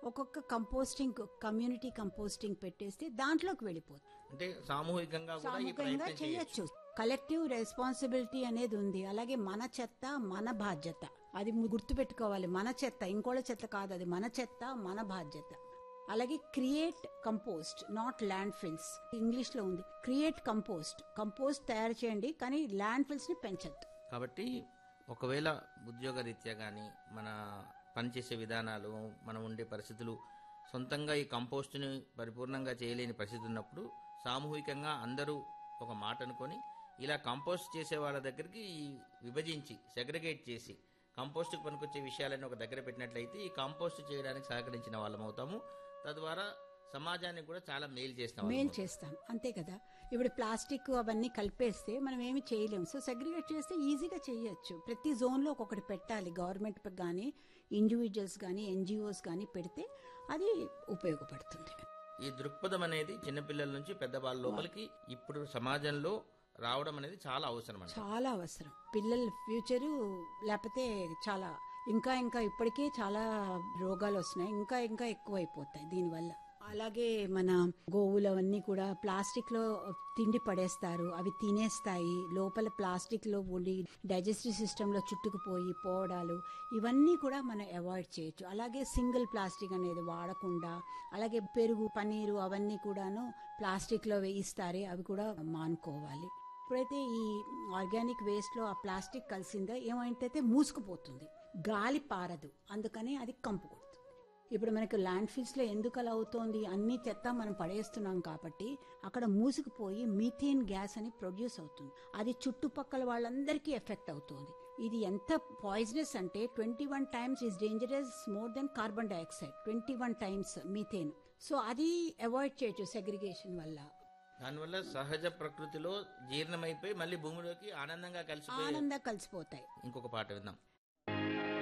ఒక్కొక్క composting community composting పెట్టేస్తే దాంట్లోకి వెళ్ళిపోతుంది అంటే సామూహికంగా కూడా ఈ సామూహికంగా ప్రయత్నం చేయొచ్చు చేయొచ్చు కలెక్టివ్ రెస్పాన్సిబిలిటీ అనేది ఉంది అలాగే మన చెత్త మన బాధ్యత అది గుర్తు పెట్టుకోవాలి మన చెత్త ఇంకోళ్ళ చెత్త కాదు అది మన చెత్త మన బాధ్యత అలాగే create compost not landfills English లో ఉంది క్రియేట్ కంపోస్ట్ కంపోస్ట్ తయారు చేయండి కానీ ల్యాండ్ ఫిల్స్ ని పెంచద్దు కాబట్టి ఒకవేళ ఉద్యోగ రీత్యా కానీ మన పనిచేసే విధానాలు మనం ఉండే పరిస్థితులు సొంతంగా ఈ కంపోస్ట్ని పరిపూర్ణంగా చేయలేని పరిస్థితి ఉన్నప్పుడు సామూహికంగా అందరూ ఒక మాట అనుకొని ఇలా కంపోస్ట్ చేసే వాళ్ళ దగ్గరికి ఈ విభజించి సెగ్రిగేట్ చేసి కంపోస్ట్కి పనికొచ్చే విషయాలను ఒక దగ్గర పెట్టినట్లయితే ఈ కంపోస్ట్ చేయడానికి సహకరించిన వాళ్ళం అవుతాము తద్వారా సమాజానికి కూడా చాలా మేలు చేస్తాం మేల్ చేస్తాం అంతే కదా ఇప్పుడు ప్లాస్టిక్ అవన్నీ కలిపేస్తే మనం ఏమి చేయలేము సో సెగ్రిగేట్ చేస్తే ఈజీగా చేయొచ్చు ప్రతి జోన్ లో ఒక్కొక్కటి పెట్టాలి గవర్నమెంట్ గానీ ఇండివిజువల్స్ గానీ ఎన్జిఓస్ గానీ పెడితే అది ఉపయోగపడుతుంది ఈ దృక్పథం అనేది చిన్నపిల్లల నుంచి పెద్దవాళ్ళ లోపలికి ఇప్పుడు సమాజంలో రావడం అనేది చాలా అవసరం అండి చాలా అవసరం పిల్లల ఫ్యూచరు లేకపోతే చాలా ఇంకా ఇంకా ఇప్పటికే చాలా రోగాలు వస్తున్నాయి ఇంకా ఇంకా ఎక్కువ అయిపోతాయి దీనివల్ల అలాగే మన గోవులు అవన్నీ కూడా ప్లాస్టిక్ లో తిండి పడేస్తారు అవి తినేస్తాయి లోపల ప్లాస్టిక్ లో ఉండి డైజెస్టివ్ సిస్టమ్ లో చుట్టుకుపోయి పోవడాలు ఇవన్నీ కూడా మనం అవాయిడ్ చేయొచ్చు అలాగే సింగిల్ ప్లాస్టిక్ అనేది వాడకుండా అలాగే పెరుగు పనీరు అవన్నీ కూడాను ప్లాస్టిక్ లో వేయిస్తారే అవి కూడా మానుకోవాలి ఎప్పుడైతే ఈ ఆర్గానిక్ వేస్ట్ లో ఆ ప్లాస్టిక్ కలిసిందో ఏమైతే మూసుకుపోతుంది గాలి పారదు అందుకని అది కంపు కొడుతుంది ఇప్పుడు మనకు ల్యాండ్ ఫిల్స్ లో ఎందుకు అలా అవుతోంది అన్ని చెత్త మనం పడేస్తున్నాం కాబట్టి అక్కడ మూసుకుపోయి మీథేన్ గ్యాస్ అని ప్రొడ్యూస్ అవుతుంది అది చుట్టుపక్కల వాళ్ళందరికీ ఎఫెక్ట్ అవుతుంది ఇది ఎంత పాయిజనస్ అంటే twenty one times is dangerous more than carbon dioxide twenty one times methane so అది అవాయిడ్ చేయొచ్చు సెగ్రిగేషన్ వల్ల దానివల్ల సహజ ప్రకృతిలో జీర్ణమైపోయి మళ్ళీ భూమిలోకి ఆనందంగా కలిసిపోయి ఆనందంగా కలిసిపోతాయి ఇంకొక పాట విందాం